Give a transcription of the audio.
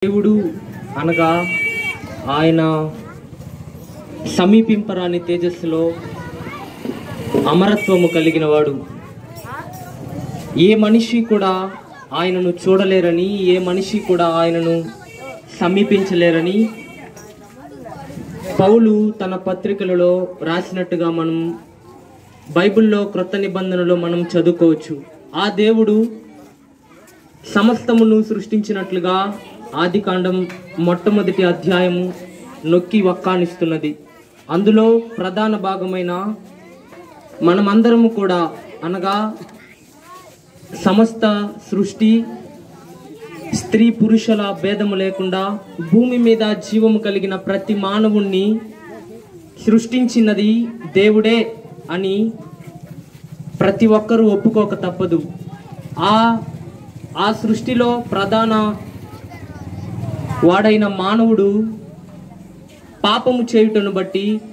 దేవుడు అనగా ఆయన సమీపింపరాని తేజస్సులో అమరత్వము కలిగిన వాడు ఏ మనిషి కూడా ఆయనను చూడలేరని ఏ మనిషి కూడా ఆయనను సమీపించలేరని పౌలు తన పత్రికలలో రాసినట్టుగా మనం బైబిల్లో క్రొత్త నిబంధనలో మనం చదువుకోవచ్చు ఆ దేవుడు సమస్తమును సృష్టించినట్లుగా ఆదికాండం మొట్టమొదటి అధ్యాయము నొక్కి వక్కానిస్తున్నది అందులో ప్రధాన భాగమైన మనమందరము కూడా అనగా సమస్త సృష్టి స్త్రీ పురుషుల భేదము లేకుండా భూమి మీద జీవము కలిగిన ప్రతి మానవుణ్ణి సృష్టించినది దేవుడే అని ప్రతి ఒక్కరూ ఒప్పుకోక తప్పదు ఆ ఆ సృష్టిలో ప్రధాన వాడైన మానవుడు పాపము చేయుటను బట్టి